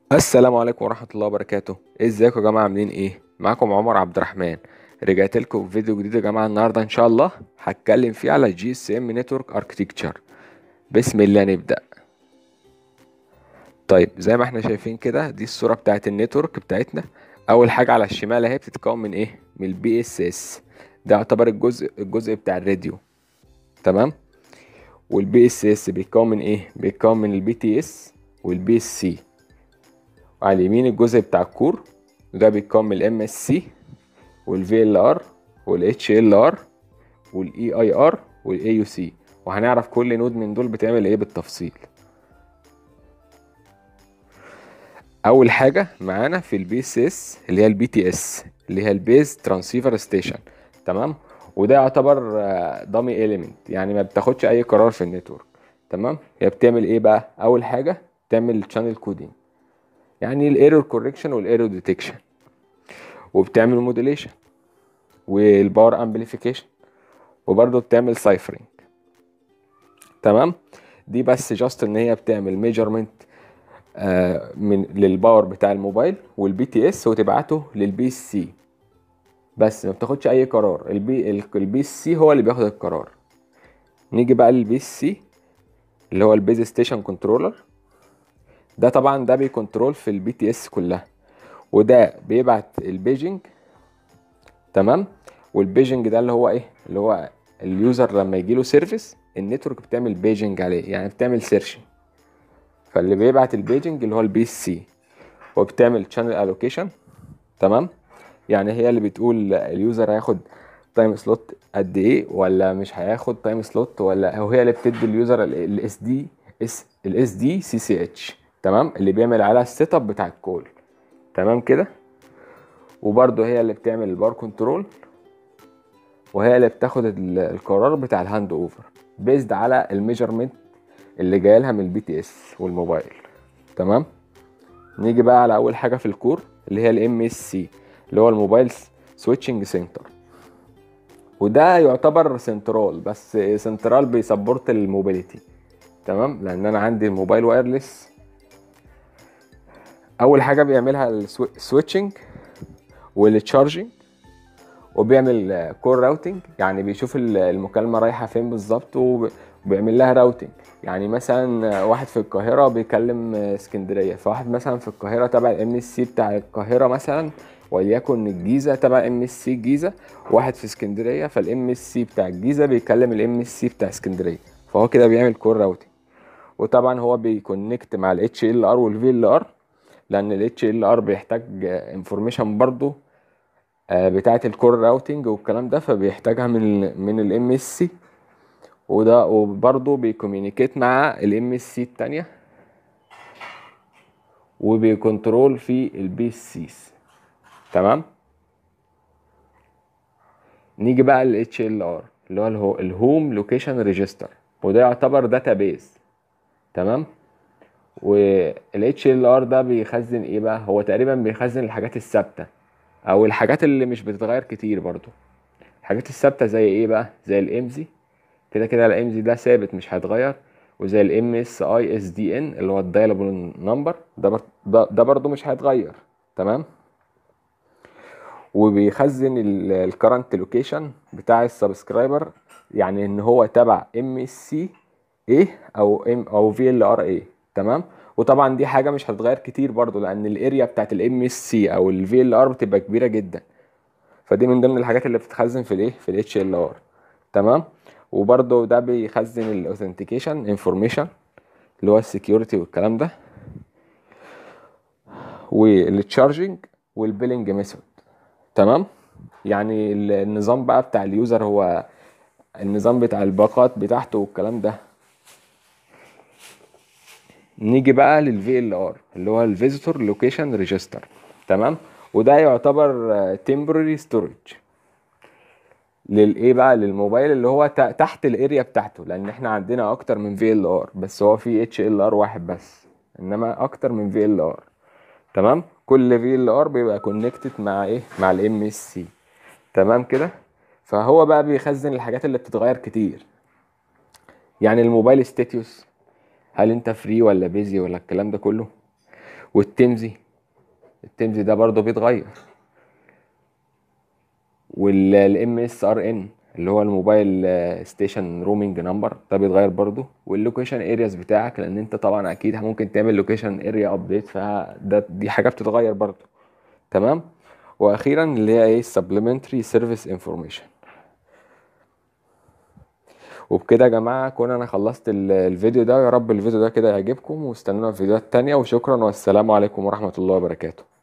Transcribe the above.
السلام عليكم ورحمة الله وبركاته ازيكم يا جماعة عاملين ايه معاكم عمر عبد الرحمن رجعت لكم بفيديو جديد يا جماعة النهاردة ان شاء الله هتكلم فيه على جي اس ام نتورك اركتكتشر بسم الله نبدأ طيب زي ما احنا شايفين كده دي الصورة بتاعت النتورك بتاعتنا اول حاجة على الشمال اهي بتتكون من ايه من البي اس اس ده يعتبر الجزء الجزء بتاع الراديو تمام والبي اس اس بيتكون من ايه بيتكون من البي تي اس والبي اس سي وعلى اليمين الجزء بتاع الكور وده بيتكون من الام اس سي والفي ال ار والاتش ال ار والاي اي ار والاي يو سي وهنعرف كل نود من دول بتعمل ايه بالتفصيل اول حاجه معانا في البي اس اس اللي هي البي تي اس اللي هي البيز ترانسيفر ستيشن تمام وده يعتبر دامي اليمنت يعني ما بتاخدش اي قرار في النتورك تمام هي بتعمل ايه بقى اول حاجه تعمل شانل كودينج يعني الايرور كوركشن والايرور ديتكشن وبتعمل موديليشن والباور امبليفيكيشن وبرضه بتعمل سايفرنج تمام دي بس جاست ان هي بتعمل ميجرمنت آه من للباور بتاع الموبايل والبي تي اس وتبعته للبي سي بس ما بتاخدش اي قرار البي البي سي هو اللي بياخد القرار نيجي بقى للبي سي اللي هو البيز ستيشن كنترولر ده طبعا ده بيكنترول في البي تي اس كلها وده بيبعت البيجنج تمام والبيجنج ده اللي هو ايه اللي هو اليوزر لما يجيله سيرفيس النتورك بتعمل بيجنج عليه يعني بتعمل سيرشنج فاللي بيبعت البيجنج اللي هو البي سي وبتعمل شانل الوكيشن تمام يعني هي اللي بتقول اليوزر هياخد تايم سلوت قد ايه ولا مش هياخد تايم سلوت ولا هو هي اللي بتدي اليوزر الاس دي اس الاس دي سي سي اتش تمام اللي بيعمل على السيت اب بتاع الكول تمام كده وبرده هي اللي بتعمل البار كنترول وهي اللي بتاخد القرار بتاع الهاند اوفر بيزد على الميجرمنت اللي جاي لها من البي تي اس والموبايل تمام نيجي بقى على اول حاجه في الكور اللي هي الام اس سي اللي هو الموبايل سويتشنج سنتر وده يعتبر سنترال بس سنترال بيسبورت الموبيليتي تمام لان انا عندي الموبايل وايرلس اول حاجه بيعملها السويتشنج والتشارجنج وبيعمل كور راوتنج يعني بيشوف المكالمه رايحه فين بالظبط وبيعمل لها راوتنج يعني مثلا واحد في القاهره بيكلم اسكندريه فواحد مثلا في القاهره تبع الام اس سي بتاع القاهره مثلا وليكن الجيزه تبع ام اس سي الجيزه واحد في اسكندريه فالام اس سي بتاع الجيزه بيكلم الام اس سي بتاع اسكندريه فهو كده بيعمل كور راوتنج وطبعا هو بيكونكت مع الاتش ال ار والفي ال ار لان الاتش ال ار بيحتاج انفورميشن برضو بتاعه الكور راوتنج والكلام ده فبيحتاجها من من الام اس سي وده وبرضو بيكوميونيكيت مع الام اس سي التانية وبيكنترول في البي سيز تمام نيجي بقى للاتش ال ار اللي هو الهوم لوكيشن ريجستر وده يعتبر داتابيز تمام والاتش ال ار ده بيخزن ايه بقى هو تقريبا بيخزن الحاجات الثابته او الحاجات اللي مش بتتغير كتير برضو الحاجات الثابته زي ايه بقى زي الامزي كده كده الامزي ده ثابت مش هيتغير وزي الام اس اي اس دي ان اللي هو الدايلابل نمبر ده بر... ده برضو مش هيتغير تمام وبيخزن الكرنت لوكيشن بتاع السبسكرايبر يعني ان هو تبع ام اس سي ايه او ام او في ال ار ايه تمام وطبعا دي حاجه مش هتتغير كتير برضو لان الاريا بتاعت الام اس سي او الفي ال ار بتبقى كبيره جدا فدي من ضمن الحاجات اللي بتتخزن في الايه في الاتش ال ار تمام وبرضو ده بيخزن الاوثنتيكيشن انفورميشن اللي هو السكيورتي والكلام ده والتشارجنج والبيلنج ميثود تمام يعني النظام بقى بتاع اليوزر هو النظام بتاع الباقات بتاعته والكلام ده نيجي بقى للفي ال ار اللي هو الفيزيتور لوكيشن ريجستر تمام وده يعتبر تمبرري ستورج للايه بقى للموبايل اللي هو تحت الاريا بتاعته لان احنا عندنا اكتر من في ال ار بس هو في اتش ال ار واحد بس انما اكتر من في ال ار تمام كل في ال ار بيبقى كونكتد مع ايه مع الام اس سي تمام كده فهو بقى بيخزن الحاجات اللي بتتغير كتير يعني الموبايل ستاتيوس هل انت فري ولا بيزي ولا الكلام ده كله والتمزي التمزي ده برضو بيتغير والام اس ار ان اللي هو الموبايل ستيشن رومينج نمبر ده بيتغير برضو واللوكيشن ارياز بتاعك لان انت طبعا اكيد ممكن تعمل لوكيشن اريا ابديت فده دي حاجه بتتغير برضو تمام واخيرا اللي هي ايه supplementary سيرفيس انفورميشن وبكده يا جماعه كون انا خلصت ال- الفيديو ده يا رب الفيديو ده كده يعجبكم واستنونا في فيديوهات تانية وشكرا والسلام عليكم ورحمه الله وبركاته